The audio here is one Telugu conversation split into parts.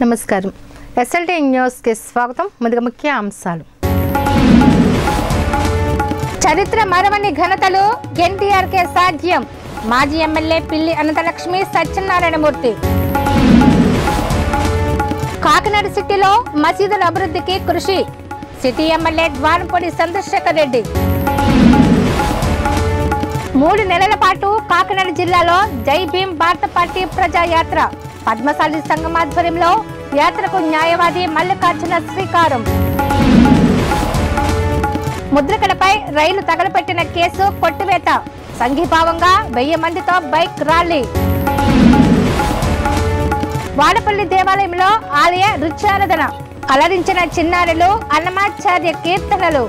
నమస్కారం ఎస్ఎల్టీ న్యూస్కి స్వాగతం ముందుగా ముఖ్య అంశాలు చరిత్ర మరవని ఘనతలు ఎన్టీఆర్కే సాధ్యం మాజీ ఎమ్మెల్యే పిల్లి అనంతలక్ష్మి సత్యనారాయణమూర్తి కాకినాడ సిటీలో మసీదుల అభివృద్ధికి కృషి సిటీ ఎమ్మెల్యే ద్వారంపూడి చంద్రశేఖర్ రెడ్డి మూడు నెలల పాటు కాకినాడ జిల్లాలో జై భీం భారత పార్టీ ప్రజాయాత్ర పద్మశాలి సంఘం ఆధ్వర్యంలో యాత్రకు న్యాయవాది మల్లికార్జున శ్రీకారం ముద్రకడపై రైలు తగలపెట్టిన కేసు కొట్టివేత సంఘీభావంగా వెయ్యి మందితో బైక్ ర్యాలీ వాడపల్లి దేవాలయంలో ఆలయ రుచారాధన అలరించిన చిన్నారులు అన్నమాచార్య కీర్తనలు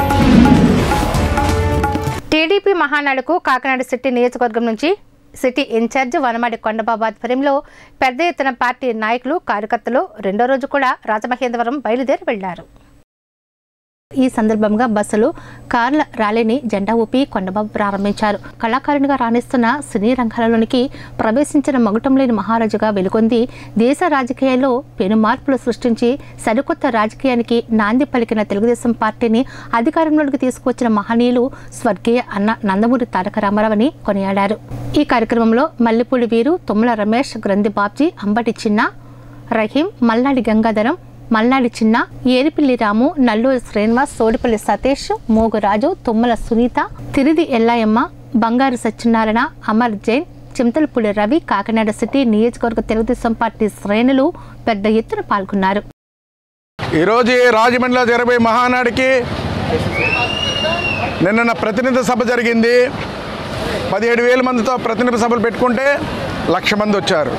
టీడీపీ మహానాడుకు కాకినాడ సిటీ నియోజకవర్గం నుంచి సిటీ ఇన్ఛార్జ్ వనమాడి కొండబాబు ఆధ్వర్యంలో పెద్ద ఎత్తున పార్టీ నాయకులు కార్యకర్తలు రెండో రోజు కూడా రాజమహేంద్రవరం బయలుదేరి వెళ్లారు ఈ సందర్భంగా బస్సులు కార్ల ర్యాలీని జెండా ఊపి కొండబాబు ప్రారంభించారు కళాకారునిగా రాణిస్తున్న సినీ రంగాలలోనికి ప్రవేశించిన మగుటం లేని మహారాజుగా వెలుగొంది దేశ రాజకీయాల్లో పెను మార్పులు సృష్టించి సరికొత్త రాజకీయానికి నాంది పలికిన తెలుగుదేశం పార్టీని అధికారంలోకి తీసుకువచ్చిన మహనీయులు స్వర్గీయ అన్న నందమూరి తారక రామారావు అని కొనియాడారు ఈ కార్యక్రమంలో మల్లిపూడి వీరు తుమ్మల రమేష్ గ్రంథి బాబ్జీ అంబటి చిన్న రహీం మల్లాడి గంగాధరం మల్నాడి చిన్న ఏరిపిల్లి రాము నల్లూరి శ్రీనివాస్ సోడిపల్లి సతీష్ మోగురాజు తుమ్మల సునీత తిరిది ఎల్లాయమ్మ బంగారు సత్యనారాయణ అమర్ జైన్ చింతలపూడి రవి కాకినాడ సిటీ నియోజకవర్గ తెలుగుదేశం పార్టీ శ్రేణులు పెద్ద ఎత్తున పాల్గొన్నారు ఈరోజు ఈ రాజమండ్రిలో జరగబోయే మహానాడికి నిన్న ప్రతినిధి సభ జరిగింది పదిహేడు వేల మందితో ప్రతినిధి సభలు పెట్టుకుంటే లక్ష మంది వచ్చారు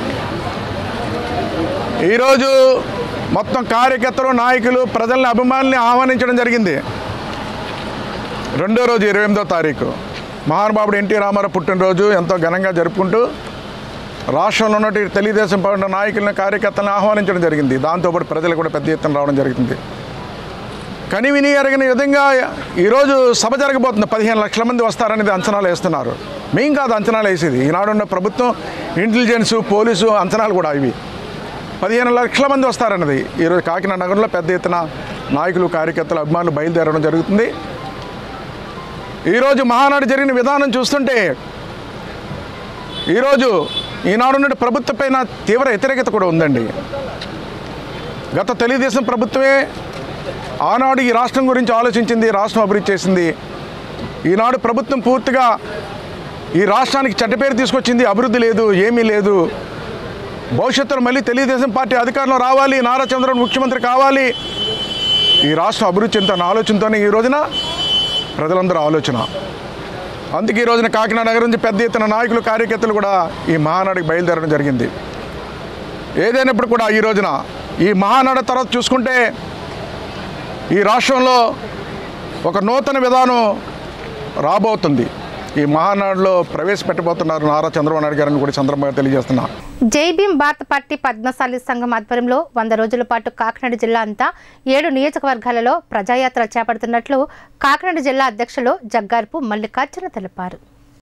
ఈరోజు మొత్తం కార్యకర్తలు నాయకులు ప్రజల్ని అభిమానుల్ని ఆహ్వానించడం జరిగింది రెండో రోజు ఇరవై ఎనిమిదో తారీఖు మహానుభావుడు ఎన్టీ రామారావు పుట్టినరోజు ఎంతో ఘనంగా జరుపుకుంటూ రాష్ట్రంలో ఉన్నటువంటి తెలుగుదేశం పార్టీ నాయకులను కార్యకర్తలను ఆహ్వానించడం జరిగింది దాంతోపాటు ప్రజలు కూడా పెద్ద ఎత్తున రావడం జరిగింది కని విని ఎరగని విధంగా ఈరోజు సభ జరగబోతుంది పదిహేను లక్షల మంది వస్తారనేది అంచనాలు వేస్తున్నారు మేం కాదు అంచనాలు వేసేది ఈనాడున్న ప్రభుత్వం ఇంటెలిజెన్స్ పోలీసు అంచనాలు కూడా ఇవి పదిహేను లక్షల మంది వస్తారన్నది ఈరోజు కాకినాడ నగరంలో పెద్ద ఎత్తున నాయకులు కార్యకర్తలు అభిమానులు బయలుదేరడం జరుగుతుంది ఈరోజు మహానాడు జరిగిన విధానం చూస్తుంటే ఈరోజు ఈనాడు నుండి ప్రభుత్వం పైన తీవ్ర వ్యతిరేకత కూడా ఉందండి గత తెలుగుదేశం ప్రభుత్వమే ఆనాడు ఈ రాష్ట్రం గురించి ఆలోచించింది రాష్ట్రం అభివృద్ధి చేసింది ఈనాడు ప్రభుత్వం పూర్తిగా ఈ రాష్ట్రానికి చెడ్డ పేరు తీసుకొచ్చింది అభివృద్ధి లేదు ఏమీ లేదు భవిష్యత్తులో మళ్ళీ తెలుగుదేశం పార్టీ అధికారంలో రావాలి నారా చంద్రబాబు ముఖ్యమంత్రి కావాలి ఈ రాష్ట్రం అభివృద్ధి చెందుతున్న ఆలోచనతోనే ఈ రోజున ప్రజలందరూ ఆలోచన అందుకే ఈ రోజున కాకినాడ నగరం నుంచి పెద్ద ఎత్తున నాయకులు కార్యకర్తలు కూడా ఈ మహానాడికి బయలుదేరడం జరిగింది ఏదైనప్పుడు కూడా ఈ రోజున ఈ మహానాడు తర్వాత చూసుకుంటే ఈ రాష్ట్రంలో ఒక నూతన విధానం రాబోతుంది ఈ మహానాడులో ప్రవేశపెట్టబోతున్నారు నారా చంద్రబాబు నాయుడు గారిని కూడా ఈ సందర్భంగా తెలియజేస్తున్నా జై భీం భారత పార్టీ పద్మశాలి సంఘం ఆధ్వర్యంలో వంద రోజుల పాటు కాకినాడ జిల్లా అంతా ఏడు నియోజకవర్గాలలో ప్రజాయాత్ర చేపడుతున్నట్లు కాకినాడ జిల్లా అధ్యక్షులు జగ్గార్పు మల్లికార్జున తెలిపారు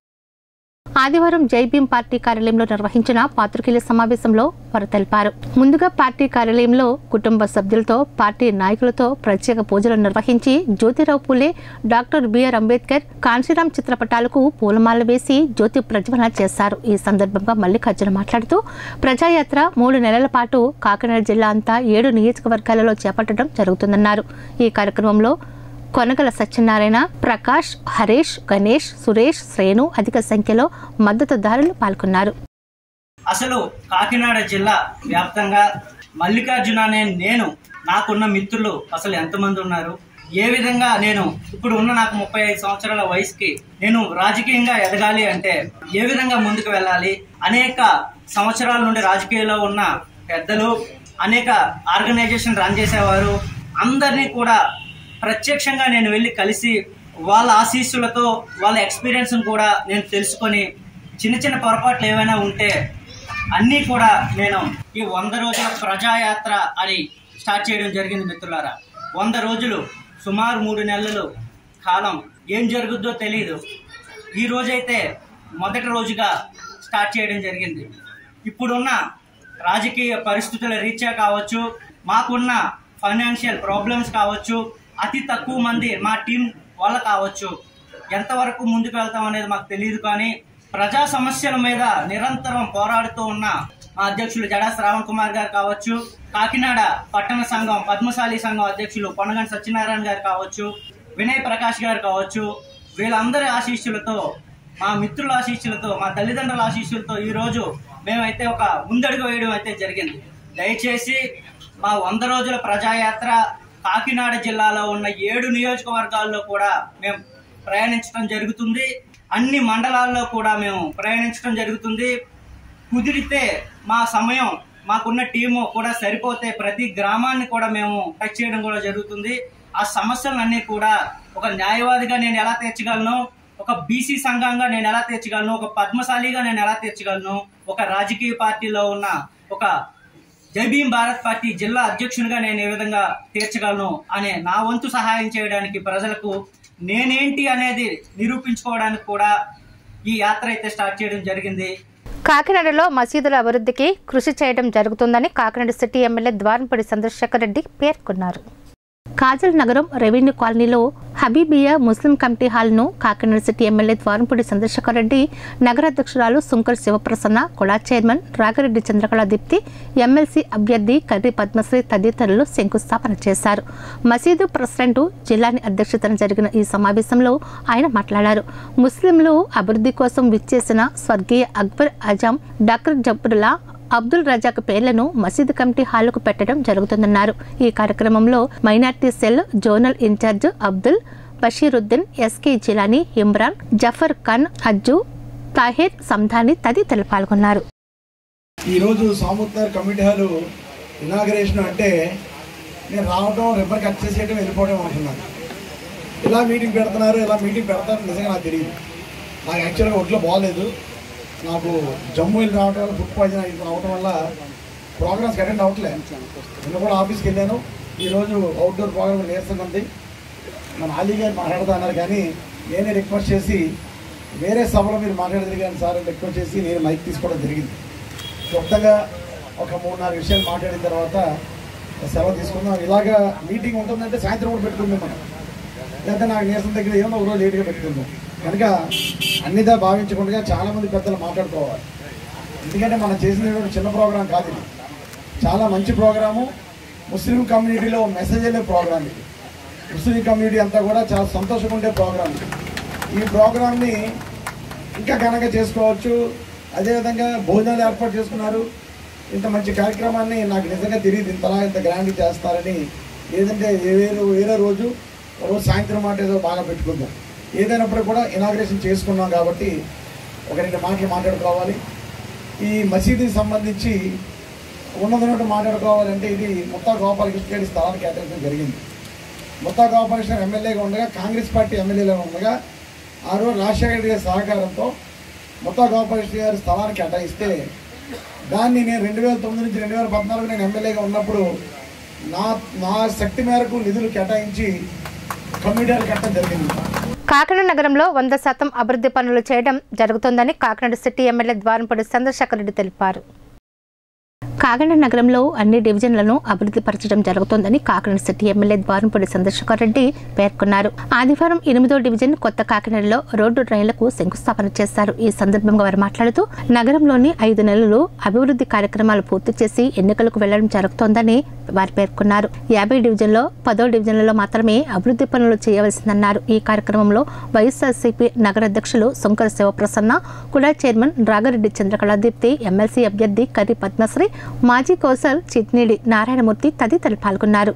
ఆదివారం జై భీం పార్టీ కార్యాలయంలో నిర్వహించిన పాత్రికేయుల సమావేశంలో వారు తెలిపారు ముందుగా పార్టీ కార్యాలయంలో కుటుంబ సభ్యులతో పార్టీ నాయకులతో ప్రత్యేక పూజలు నిర్వహించి జ్యోతిరావు పూలే డాక్టర్ బిఆర్ అంబేద్కర్ కాంశీరాం చిత్రపటాలకు పూలమాల వేసి జ్యోతి ప్రజ్వలన చేశారు ఈ సందర్భంగా మల్లికార్జున మాట్లాడుతూ ప్రజాయాత్ర మూడు నెలల పాటు కాకినాడ జిల్లా అంతా ఏడు నియోజకవర్గాలలో చేపట్టడం జరుగుతుందన్నారు ఈ కార్యక్రమంలో కొనగల సత్యనారాయణ ప్రకాష్ హరీష్ గణేష్ సురేష్ శ్రేణు అధిక సంఖ్యలో మద్దతుదారులు పాల్గొన్నారు అసలు కాకినాడ జిల్లా వ్యాప్తంగా మల్లికార్జున అనే నేను నాకున్న మిత్రులు అసలు ఎంతమంది ఉన్నారు ఏ విధంగా నేను ఇప్పుడు ఉన్న నాకు ముప్పై ఐదు సంవత్సరాల వయసుకి నేను రాజకీయంగా ఎదగాలి అంటే ఏ విధంగా ముందుకు వెళ్ళాలి అనేక సంవత్సరాల నుండి రాజకీయాల్లో ఉన్న పెద్దలు అనేక ఆర్గనైజేషన్ రన్ చేసేవారు అందరినీ కూడా ప్రత్యక్షంగా నేను వెళ్ళి కలిసి వాళ్ళ ఆశీస్సులతో వాళ్ళ ఎక్స్పీరియన్స్ కూడా నేను తెలుసుకొని చిన్న చిన్న పొరపాట్లు ఏవైనా ఉంటే అన్నీ కూడా నేను ఈ వంద రోజుల ప్రజాయాత్ర అని స్టార్ట్ చేయడం జరిగింది మిత్రులారా వంద రోజులు సుమారు మూడు నెలలు కాలం ఏం జరుగుద్దో తెలియదు ఈ రోజైతే మొదటి రోజుగా స్టార్ట్ చేయడం జరిగింది ఇప్పుడున్న రాజకీయ పరిస్థితుల రీత్యా కావచ్చు మాకున్న ఫైనాన్షియల్ ప్రాబ్లమ్స్ కావచ్చు అతి తక్కువ మంది మా టీం వల్ల కావచ్చు ఎంతవరకు ముందుకు వెళ్తాం అనేది మాకు తెలియదు కానీ ప్రజా సమస్యల మీద నిరంతరం పోరాడుతూ ఉన్న మా అధ్యక్షులు జడా శ్రావణ్ కుమార్ గారు కావచ్చు కాకినాడ పట్టణ సంఘం పద్మశాలి సంఘం అధ్యక్షులు పొనగంటి సత్యనారాయణ గారు కావచ్చు వినయ్ ప్రకాష్ గారు కావచ్చు వీళ్ళందరి ఆశీస్సులతో మా మిత్రుల ఆశీస్సులతో మా తల్లిదండ్రుల ఆశీస్సులతో ఈ రోజు మేమైతే ఒక ముందడుగు వేయడం అయితే జరిగింది దయచేసి మా వంద రోజుల ప్రజాయాత్ర కాకినాడ జిల్లాలో ఉన్న ఏడు నియోజకవర్గాల్లో కూడా మేము ప్రయాణించడం జరుగుతుంది అన్ని మండలాల్లో కూడా మేము ప్రయాణించడం జరుగుతుంది కుదిరితే మా సమయం మాకున్న టీము కూడా సరిపోతే ప్రతి గ్రామాన్ని కూడా మేము టచ్ చేయడం కూడా జరుగుతుంది ఆ సమస్యలన్నీ కూడా ఒక న్యాయవాదిగా నేను ఎలా తీర్చగలను ఒక బీసీ సంఘంగా నేను ఎలా తీర్చగలను ఒక పద్మశాలిగా నేను ఎలా తీర్చగలను ఒక రాజకీయ పార్టీలో ఉన్న ఒక జై భీమ్ భారత్ పార్టీ జిల్లా అధ్యక్షునిగా నేను ఏ విధంగా తీర్చగలను అనే నా వంతు సహాయం చేయడానికి ప్రజలకు నేనేంటి అనేది నిరూపించుకోవడానికి కూడా ఈ యాత్ర అయితే స్టార్ట్ చేయడం జరిగింది కాకినాడలో మసీదుల అభివృద్ధికి కృషి చేయడం జరుగుతుందని కాకినాడ సిటీ ఎమ్మెల్యే ద్వారంపూడి చంద్రశేఖర్ రెడ్డి పేర్కొన్నారు కాజల్ నగరం రెవెన్యూ కాలనీలో హబీబియా ముస్లిం కమిటీ హాల్ను కాకినాడ సిటీ ఎమ్మెల్యే ద్వారంపూడి చంద్రశేఖర్ రెడ్డి నగరాధ్యక్షురాలు Sunkara Sivaprasanna KUDA chairman Ragireddy Chandrakala Deepthi MLC అభ్యర్థి కర్రి పద్మశ్రీ తదితరులు శంకుస్థాపన చేశారు మసీదు ప్రెసిడెంట్ జిల్లాని అధ్యక్షతన జరిగిన ఈ సమావేశంలో ఆయన మాట్లాడారు ముస్లింలు అభివృద్ధి కోసం విచ్చేసిన స్వర్గీయ అక్బర్ అజాం డాక్టర్ జబ్బుల్లా అబ్దుల్ రజాక్ పేర్లను మసీదు కమిటీ హాలుకు పెట్టడం జరుగుతుందన్నారు ఈ కార్యక్రమంలో minority cell zonal incharge Abdul Bashiruddin SK Jilani Imran Zafar Khan Ajju Tahir Sandhani తదితరులు పాల్గొన్నారు ఈరోజు సాముద్దార్ కమిటీ హాలు ఇనాగరేషన్ అంటే నేను రావడం రిబ్బర్ కట్ చేసేయడం వెళ్ళిపోవడం అనుకున్నాను ఇలా మీటింగ్ పెడుతున్నారు ఇలా మీటింగ్ పెడతారు నిజంగా నాకు తెలియదు నాకు యాక్చువల్గా ఒంట్లో బాగాలేదు నాకు జమ్మూ వెళ్ళి రావడం వల్ల ఫుడ్ పాయిజన్ అయి రావడం వల్ల ప్రోగ్రామ్స్కి అటెండ్ అవ్వట్లే నిన్న కూడా ఆఫీస్కి వెళ్ళాను ఈరోజు అవుట్డోర్ ప్రోగ్రామ్ నీరసంగా ఉంది మన ఆలీ గారు మాట్లాడుతా అన్నారు కానీ నేనే రిక్వెస్ట్ చేసి వేరే సభలో మీరు మాట్లాడేది కానీ సార్ అని రిక్వెస్ట్ చేసి నేను మైక్ తీసుకోవడం జరిగింది క్లుప్తంగా ఒక మూడు నాలుగు విషయాలు మాట్లాడిన తర్వాత సెలవు తీసుకుందాం ఇలాగా మీటింగ్ ఉంటుందంటే సాయంత్రం కూడా పెట్టుకుందాం మనం లేదా నాకు నీరసం దగ్గర ఏమో ఒక రోజు లేట్గా పెట్టుకుందాం కనుక అన్నిదా భావించకుండా చాలామంది పెద్దలు మాట్లాడుకోవాలి ఎందుకంటే మనం చేసినటువంటి చిన్న ప్రోగ్రాం కాదు ఇది చాలా మంచి ప్రోగ్రాము ముస్లిం కమ్యూనిటీలో మెసేజ్ వెళ్ళే ప్రోగ్రామ్ ఇది ముస్లిం కమ్యూనిటీ అంతా కూడా చాలా సంతోషంగా ఉండే ప్రోగ్రామ్ ఇది ఈ ప్రోగ్రామ్ని ఇంకా ఘనంగా చేసుకోవచ్చు అదేవిధంగా భోజనాలు ఏర్పాటు చేసుకున్నారు ఇంత మంచి కార్యక్రమాన్ని నాకు నిజంగా తెలియదు ఇంతలా ఇంత గ్రాండ్ చేస్తారని ఏదంటే వేరే వేరే రోజు ఒక రోజు సాయంత్రం మాట ఏదో బాగా పెట్టుకుందాం ఏదైనప్పుడు కూడా ఇనాగ్రేషన్ చేసుకున్నాం కాబట్టి ఒక రెండు మాటలు మాట్లాడుకోవాలి ఈ మసీదుకి సంబంధించి ఉన్నదన్నట్టు మాట్లాడుకోవాలంటే ఇది ముత్తా గోపాలకృష్ణ గారి స్థలాన్ని కేటాయించడం జరిగింది ముత్తా గోపాలకృష్ణ ఎమ్మెల్యేగా ఉండగా కాంగ్రెస్ పార్టీ ఎమ్మెల్యేగా ఉండగా ఆ రోజు రాజశేఖర గారి సహకారంతో ముత్తా గోపాలకృష్ణ గారి స్థలాన్ని కేటాయిస్తే దాన్ని నేను రెండు వేల తొమ్మిది నుంచి రెండు వేల పద్నాలుగు నేను ఎమ్మెల్యేగా ఉన్నప్పుడు నా నా శక్తి మేరకు నిధులు కేటాయించి కమ్యూనిటీలు కట్టడం జరిగింది కాకినాడ నగరంలో వంద శాతం అభివృద్ధి పనులు చేయడం జరుగుతోందని కాకినాడ సిటీ ఎమ్మెల్యే ద్వారంపూడి చంద్రశేఖర్ రెడ్డి తెలిపారు కాకినాడ నగరంలో అన్ని డివిజన్లను అభివృద్ధి పరచడం జరుగుతోందని కాకినాడ సిటీ ఎమ్మెల్యే ద్వారంపూడి చంద్రశేఖర్ రెడ్డి పేర్కొన్నారు ఆదివారం ఎనిమిదో డివిజన్ కొత్త కాకినాడలో రోడ్డు డ్రైన్లకు శంకుస్థాపన చేశారు ఈ సందర్భంగా వారు మాట్లాడుతూ నగరంలోని ఐదు నెలలు అభివృద్ధి కార్యక్రమాలు పూర్తి చేసి ఎన్నికలకు వెళ్లడం జరుగుతోందని వారు పేర్కొన్నారు యాభై డివిజన్లో పదో డివిజన్లలో మాత్రమే అభివృద్ధి పనులు చేయవలసిందన్నారు ఈ కార్యక్రమంలో వైఎస్ఆర్సీపీ నగర అధ్యక్షులు Sankara Sivaprasanna KUDA chairman Ragareddy Chandrakala Deepthi MLC అభ్యర్థి కర్రి పద్మశ్రీ మాజీ కౌశల్ చిట్నీడి నారాయణమూర్తి తదితరులు పాల్గొన్నారు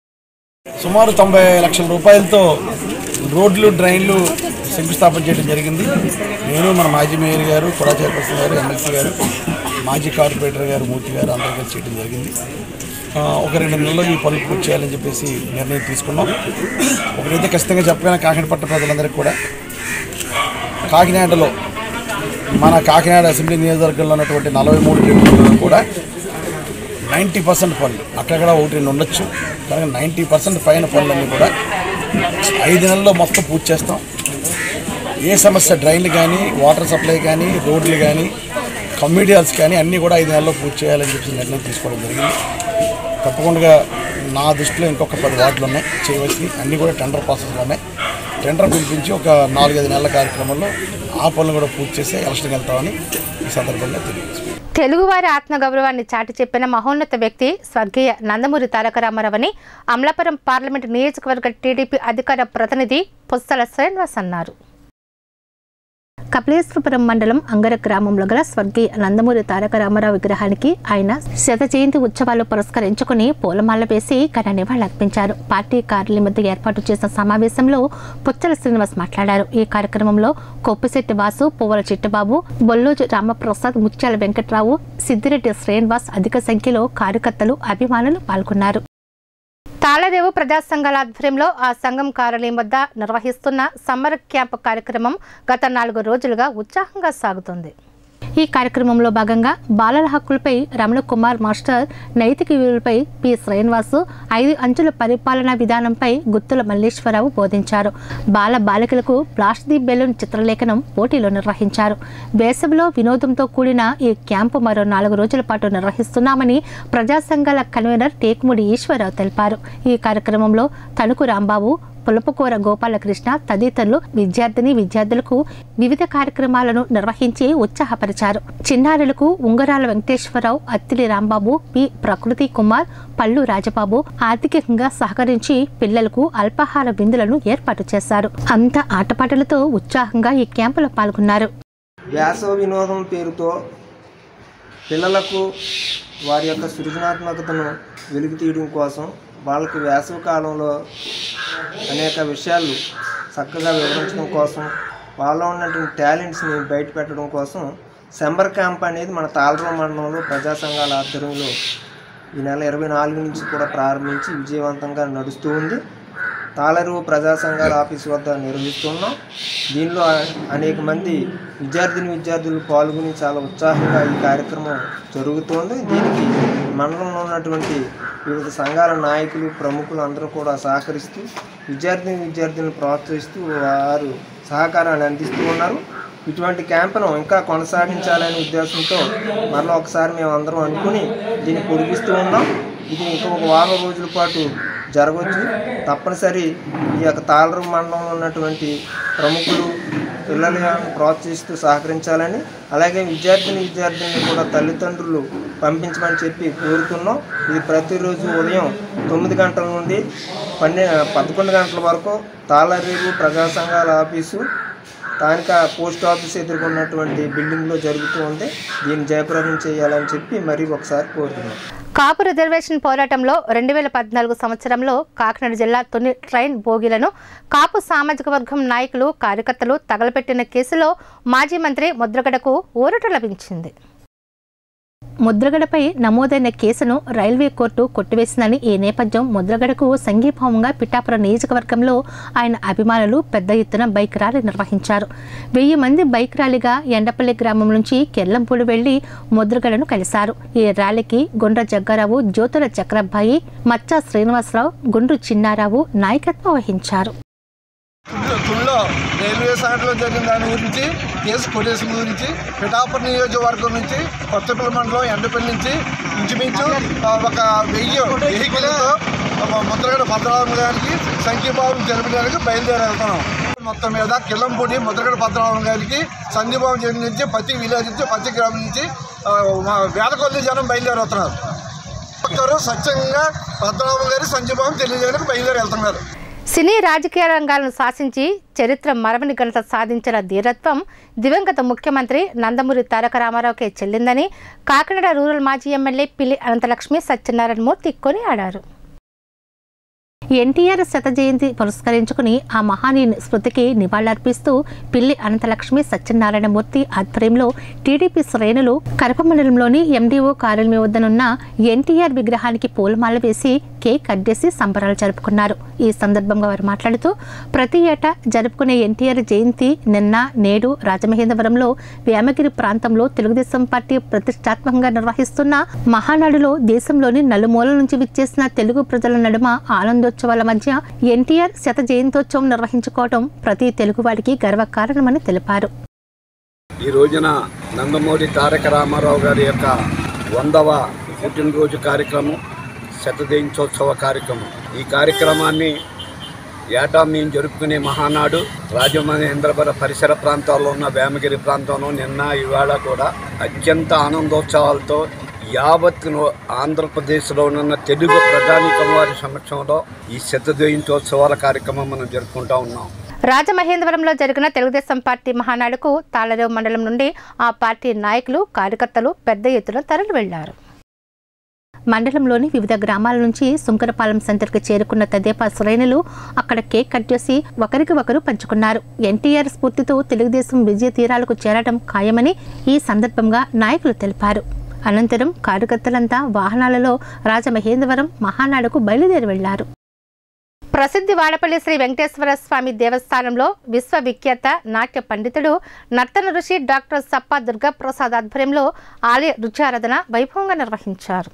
సుమారు తొంభై లక్షల రూపాయలతో రోడ్లు డ్రైన్లు శంకుస్థాపన చేయడం జరిగింది నేను మన మాజీ మేయర్ గారు కుడా చైర్పర్సన్ గారు ఎమ్మెల్సీ గారు మాజీ కార్పొరేటర్ గారు మూర్తి గారు అందరూ కలిసి చేయడం జరిగింది ఆ, ఒక రెండు నెలల్లో ఈ పనులు పూర్తి చేయాలని చెప్పేసి నిర్ణయం తీసుకున్నాం ఒకరైతే ఖచ్చితంగా చెప్పగానే కాకినాడ పట్ట ప్రజలందరికీ కూడా కాకినాడలో మన కాకినాడ అసెంబ్లీ నియోజకవర్గంలో ఉన్నటువంటి నలభై మూడు డివిజన్లలో కూడా నైంటీ పర్సెంట్ పనులు అక్కడక్కడ ఒకటి రెండు ఉండొచ్చు కానీ నైంటీ పర్సెంట్ పైన పనులన్నీ కూడా ఐదు నెలల్లో మొత్తం పూర్తి చేస్తాం ఏ సమస్య డ్రైన్లు కానీ వాటర్ సప్లై కానీ రోడ్లు కానీ కమ్యూనిటీ హాల్స్ కానీ అన్నీ కూడా ఐదు నెలల్లో పూర్తి చేయాలని చెప్పి నిర్ణయం తీసుకోవడం జరిగింది తప్పకుండా నా దృష్టిలో ఇంకొక పది వార్డులు ఉన్నాయి చేయవలసి అన్నీ కూడా టెండర్ ప్రాసెస్లో ఉన్నాయి టెండర్ పిలిపించి ఒక నాలుగైదు నెలల కార్యక్రమంలో ఆ పనులు కూడా పూర్తి చేసి ఎలక్షన్కి వెళ్తామని ఈ సందర్భంగా తెలియజేస్తున్నాను తెలుగువారి ఆత్మగౌరవాన్ని చాటి చెప్పిన మహోన్నత వ్యక్తి స్వర్గీయ నందమూరి తారక రామారావు అని అమలాపురం పార్లమెంట్ నియోజకవర్గ టీడీపీ అధికార ప్రతినిధి పుస్తల శ్రీనివాస్ అన్నారు కపిలేశ్వరపురం మండలం అంగర గ్రామంలో గల స్వర్గీయ నందమూరి తారక రామారావు విగ్రహానికి ఆయన శత జయంతి ఉత్సవాలు పురస్కరించుకుని పూలమాల వేసి ఘన నివాళులర్పించారు పార్టీ కార్యాలయం వద్ద ఏర్పాటు చేసిన సమావేశంలో పుచ్చల శ్రీనివాస్ మాట్లాడారు ఈ కార్యక్రమంలో కొప్పిశెట్టి వాసు పువ్వుల చిట్టుబాబు బొల్లోజు రామప్రసాద్ ముత్యాల వెంకట్రావు సిద్దిరెడ్డి శ్రీనివాస్ అధిక సంఖ్యలో కార్యకర్తలు అభిమానులు పాల్గొన్నారు తాళదేవు ప్రజా సంఘాల ఆధ్వర్యంలో ఆ సంఘం కార్యాలయం వద్ద నిర్వహిస్తున్న సమ్మర్ క్యాంప్ కార్యక్రమం గత నాలుగు రోజులుగా ఉత్సాహంగా సాగుతుంది ఈ కార్యక్రమంలో భాగంగా బాలల హక్కులపై రమణ కుమార్ మాస్టర్ నైతిక విలువలపై పి శ్రీనివాసు ఐదు అంచుల పరిపాలనా విధానంపై గుత్తుల మల్లేశ్వరరావు బోధించారు బాల బాలికలకు ప్లాస్ట్ ది బెలూన్ చిత్రలేఖనం పోటీలు నిర్వహించారు వేసవిలో వినోదంతో కూడిన ఈ క్యాంపు మరో నాలుగు రోజుల పాటు నిర్వహిస్తున్నామని ప్రజా సంఘాల కన్వీనర్ టేకుముడి ఈశ్వరరావు తెలిపారు ఈ కార్యక్రమంలో తణుకు రాంబాబు పులపకూర గోపాలకృష్ణ తదితరులు విద్యార్థిని విద్యార్థులకు వివిధ కార్యక్రమాలను నిర్వహించి ఉత్సాహపరిచారు చిన్నారులకు ఉంగరాల వెంకటేశ్వరరావు అత్తిలి రాంబాబు పి ప్రకృతి కుమార్ పల్లు రాజబాబు ఆర్థికంగా సహకరించి పిల్లలకు అల్పాహార విందులను ఏర్పాటు చేశారు అంత ఆటపాటలతో ఉత్సాహంగా ఈ క్యాంపులో పాల్గొన్నారు వేసవ వినోదం పేరుతో పిల్లలకు వారి యొక్క సృజనాత్మకతను వెలికి తీయడం కోసం వాళ్ళకి వేసవి కాలంలో అనేక విషయాలు చక్కగా వివరించడం కోసం వాళ్ళలో ఉన్నటువంటి టాలెంట్స్ని బయట పెట్టడం కోసం సెంబర్ క్యాంప్ అనేది మన తాళరో మండలంలో ప్రజా సంఘాల ఆధ్వర్యంలో ఈ నెల ఇరవై నాలుగు నుంచి కూడా ప్రారంభించి విజయవంతంగా నడుస్తూ ఉంది తాళరు ప్రజా సంఘాల ఆఫీస్ వద్ద నిర్వహిస్తున్నాం దీనిలో అనేక మంది విద్యార్థిని విద్యార్థులు పాల్గొని చాలా ఉత్సాహంగా ఈ కార్యక్రమం జరుగుతోంది దీనికి మండలంలో ఉన్నటువంటి వివిధ సంఘాల నాయకులు ప్రముఖులు అందరూ కూడా సహకరిస్తూ విద్యార్థిని విద్యార్థులను ప్రోత్సహిస్తూ వారు సహకారాన్ని అందిస్తూ ఉన్నారు ఇటువంటి క్యాంపును ఇంకా కొనసాగించాలనే ఉద్దేశంతో మరలా ఒకసారి మేము అందరం అనుకుని దీన్ని పొడిగిస్తూ ఉన్నాం ఇది ఇంకా ఒక వారం రోజుల పాటు జరగవచ్చు తప్పనిసరి ఈ యొక్క తాళరు మండలంలో ఉన్నటువంటి ప్రముఖులు పిల్లలను ప్రోత్సహిస్తూ సహకరించాలని అలాగే విద్యార్థిని విద్యార్థులను కూడా తల్లిదండ్రులు పంపించమని చెప్పి కోరుతున్నాం ఇది ప్రతిరోజు ఉదయం తొమ్మిది గంటల నుండి పన్నె పదకొండు గంటల వరకు తాళరేవు ప్రజా సంఘాల ఆఫీసు స్థానిక పోస్ట్ ఆఫీస్ ఎదుర్కొన్నటువంటి బిల్డింగ్లో జరుగుతూ ఉంది దీన్ని జయప్రదం చేయాలని చెప్పి మరీ ఒకసారి కోరుతున్నాం కాపు రిజర్వేషన్ పోరాటంలో రెండు వేల పద్నాలుగు సంవత్సరంలో కాకినాడ జిల్లా తొలి ట్రైన్ బోగీలను కాపు సామాజిక వర్గం నాయకులు కార్యకర్తలు తగలపెట్టిన కేసులో మాజీ మంత్రి ముద్రగడకు ఊరట లభించింది ముద్రగడపై నమోదైన కేసును రైల్వే కోర్టు కొట్టివేసిందని ఈ నేపథ్యం ముద్రగడకు సంఘీభావంగా పిఠాపురం నియోజకవర్గంలో ఆయన అభిమానులు పెద్ద ఎత్తున బైక్ ర్యాలీ నిర్వహించారు వెయ్యి మంది బైక్ ర్యాలీగా ఎండపల్లి గ్రామం నుంచి కెల్లంపూడి వెళ్లి ముద్రగడను కలిశారు ఈ ర్యాలీకి గుండ్ర జగ్గారావు జ్యోతుల చక్రబ్బాయి మచ్చా శ్రీనివాసరావు గుండ్రు చిన్నారావు నాయకత్వం వహించారు తుల్లో రైల్వే సంఘటనలో జరిగిన దాని గురించి కేసు కొట్టేసిన గురించి పిఠాపురం నియోజకవర్గం నుంచి కొత్తపల్లి మండలం ఎండపల్లి నుంచి ఇంచుమించు ఆ, ఒక వెయ్యి వెహికల్తో ముద్రగడ భద్రరావు గారికి సంఖ్యభావం జరపడానికి బయలుదేరి వెళ్తున్నాం మొత్తం మీద కిల్లంపూడి ముద్రగడ భద్రరావు గారికి సంధ్యభావం జరిగి నుంచి ప్రతి విలేజ్ నుంచి ప్రతి గ్రామం నుంచి ఆ, మా వేల కొద్ది జనం బయలుదేరి వస్తున్నారు ఒక్కరు స్వచ్ఛంగా భద్రరావు గారి సంధ్యభావం తెలియజేయడానికి బయలుదేరి వెళ్తున్నారు సినీ రాజకీయ రంగాలను శాసించి చరిత్ర మరవని ఘనత సాధించిన ధీరత్వం దివంగత ముఖ్యమంత్రి నందమూరి తారక రామారావుకే చెల్లిందని కాకినాడ రూరల్ మాజీ ఎమ్మెల్యే పిల్లి అనంతలక్ష్మి సత్యనారాయణ మూర్తి కొనియాడారు ఎన్టీఆర్ శత జయంతి పురస్కరించుకుని ఆ మహానీయుని స్మృతికి నివాళులర్పిస్తూ పిల్లి అనంతలక్ష్మి సత్యనారాయణమూర్తి ఆధ్వర్యంలో టీడీపీ శ్రేణులు కరప మండలంలోని ఎండీఓ కార్యాలయం వద్దనున్న ఎన్టీఆర్ విగ్రహానికి పూలమాల వేసి కేక్ కట్ చేసి సంబరాలు జరుపుకున్నారు ఈ సందర్భంగా వారు మాట్లాడుతూ ప్రతి ఏటా జరుపుకునే ఎన్టీఆర్ జయంతి నిన్న నేడు రాజమహేంద్రవరంలో వేమగిరి ప్రాంతంలో తెలుగుదేశం పార్టీ ప్రతిష్టాత్మకంగా నిర్వహిస్తున్న మహానాడులో దేశంలోని నలుమూలల నుంచి విచ్చేసిన తెలుగు ప్రజల నడుమ ఆనందోత్సవాల మధ్య ఎన్టీఆర్ శత జయంతోత్సవం నిర్వహించుకోవడం ప్రతి తెలుగువాడికి గర్వకారణమని తెలిపారు ఈ రోజున నందమూరి తారక రామారావు గారి యొక్క వందవ పుట్టినరోజు కార్యక్రమం శతదించోత్సవ కార్యక్రమం ఈ కార్యక్రమాన్ని ఏటా మేము జరుపుకునే మహానాడు రాజమహేంద్రపుర పరిసర ప్రాంతాల్లో ఉన్న వేమగిరి ప్రాంతంలో నిన్న ఇవాళ కూడా అత్యంత ఆనందోత్సవాలతో యావత్ నో- ఆంధ్రప్రదేశ్లో ఉన్న తెలుగు ప్రజానీకం వారి సమక్షంలో ఈ శతజయంతోత్సవాల కార్యక్రమం మనం జరుపుకుంటా ఉన్నాం రాజమహేంద్రవరంలో జరిగిన తెలుగుదేశం పార్టీ మహానాడుకు తాళరేవు మండలం నుండి ఆ పార్టీ నాయకులు కార్యకర్తలు పెద్ద ఎత్తున తరలి వెళ్లారు మండలంలోని వివిధ గ్రామాల నుంచి సుంకరపాలెం సెంటర్కి చేరుకున్న తెదేపా శ్రేణులు అక్కడ కేక్ కట్ చేసి ఒకరికి ఒకరు పంచుకున్నారు ఎన్టీఆర్ స్ఫూర్తితో తెలుగుదేశం విజయ తీరాలకు చేరడం ఖాయమని ఈ సందర్భంగా నాయకులు తెలిపారు అనంతరం కార్యకర్తలంతా వాహనాలలో రాజమహేంద్రవరం మహానాడుకు బయలుదేరి వెళ్లారు ప్రసిద్ధి వాడపల్లి శ్రీ వెంకటేశ్వర స్వామి దేవస్థానంలో విశ్వవిఖ్యాత నాట్య పండితుడు నర్తన ఋషి డాక్టర్ సప్పా దుర్గాప్రసాద్ ఆధ్వర్యంలో ఆలయ రుచారాధన వైభవంగా నిర్వహించారు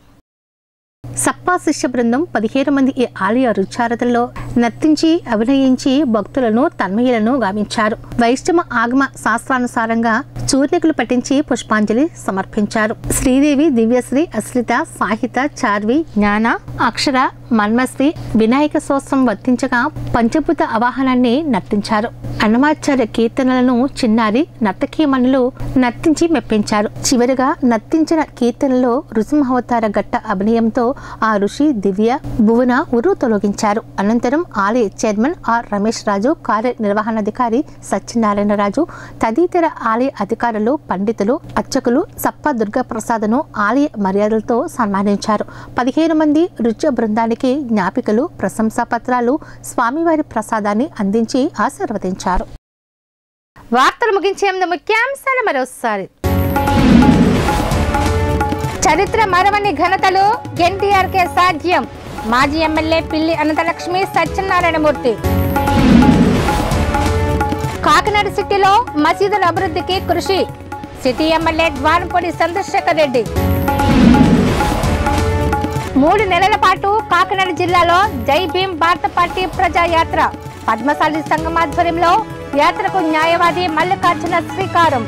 సప్పా శిష్య బృందం పదిహేను మంది ఈ ఆలయ రుచారథంలో నర్తించి అభినయించి భక్తులను తన్మయులను గావించారు వైష్ణవ ఆగమ శాస్త్రానుసారంగా చూర్ణికులు పఠించి పుష్పాంజలి సమర్పించారు శ్రీదేవి దివ్యశ్రీ అశ్లిత సాహిత చార్వి జ్ఞాన అక్షర మన్మశ్రీ వినాయక సోత్సవం వర్తించగా పంచభూత అవాహనాన్ని నర్తించారు అన్నమాచార్య కీర్తనలను చిన్నారి నర్తకీమణులు నర్తించి మెప్పించారు చివరిగా నర్తించిన కీర్తనలో రుసింహావతార ఘట్ట అభినయంతో ఆ ఋషి దివ్య భువన ఉరు తొలగించారు అనంతరం ఆలయ చైర్మన్ ఆర్ రమేష్ రాజు కార్యనిర్వహణాధికారి సత్యనారాయణరాజు తదితర ఆలయ అధికారులు పండితులు అర్చకులు సప్ప దుర్గా ప్రసాద్ను ఆలయ మర్యాదలతో సన్మానించారు పదిహేను మంది నృత్య బృందానికి జ్ఞాపికలు ప్రశంసా పత్రాలు స్వామివారి ప్రసాదాన్ని అందించి ఆశీర్వదించారు వార్తలు ముగించే ముందు ముఖ్యాంశాలు మరోసారి చరిత్ర మరవని ఘనతలు ఎన్టీఆర్కే సాధ్యం మాజీ ఎమ్మెల్యే పిల్లి అనంతలక్ష్మి సత్యనారాయణమూర్తి కాకినాడ సిటీలో మసీదుల అభివృద్ధికి కృషి సిటీ ఎమ్మెల్యే ద్వారంపూడి చంద్రశేఖర్ రెడ్డి మూడు నెలల పాటు కాకినాడ జిల్లాలో జై భీం భారత పార్టీ ప్రజా యాత్ర పద్మశాలి సంఘం ఆధ్వర్యంలో యాత్రకు న్యాయవాది మల్లికార్జున శ్రీకారం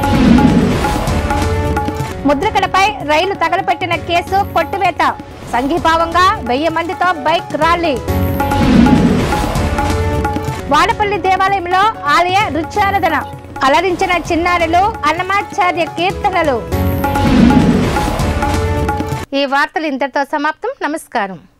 ముద్రకడపై రైలు తగలపెట్టిన కేసు కొట్టివేత సంఘీభావంగా వెయ్యి మందితో బైక్ ర్యాలీ వాడపల్లి దేవాలయంలో ఆలయ రుచారాధన అలరించిన చిన్నారులు అన్నమాచార్య కీర్తనలు ఈ వార్తలు ఇంతటితో సమాప్తం నమస్కారం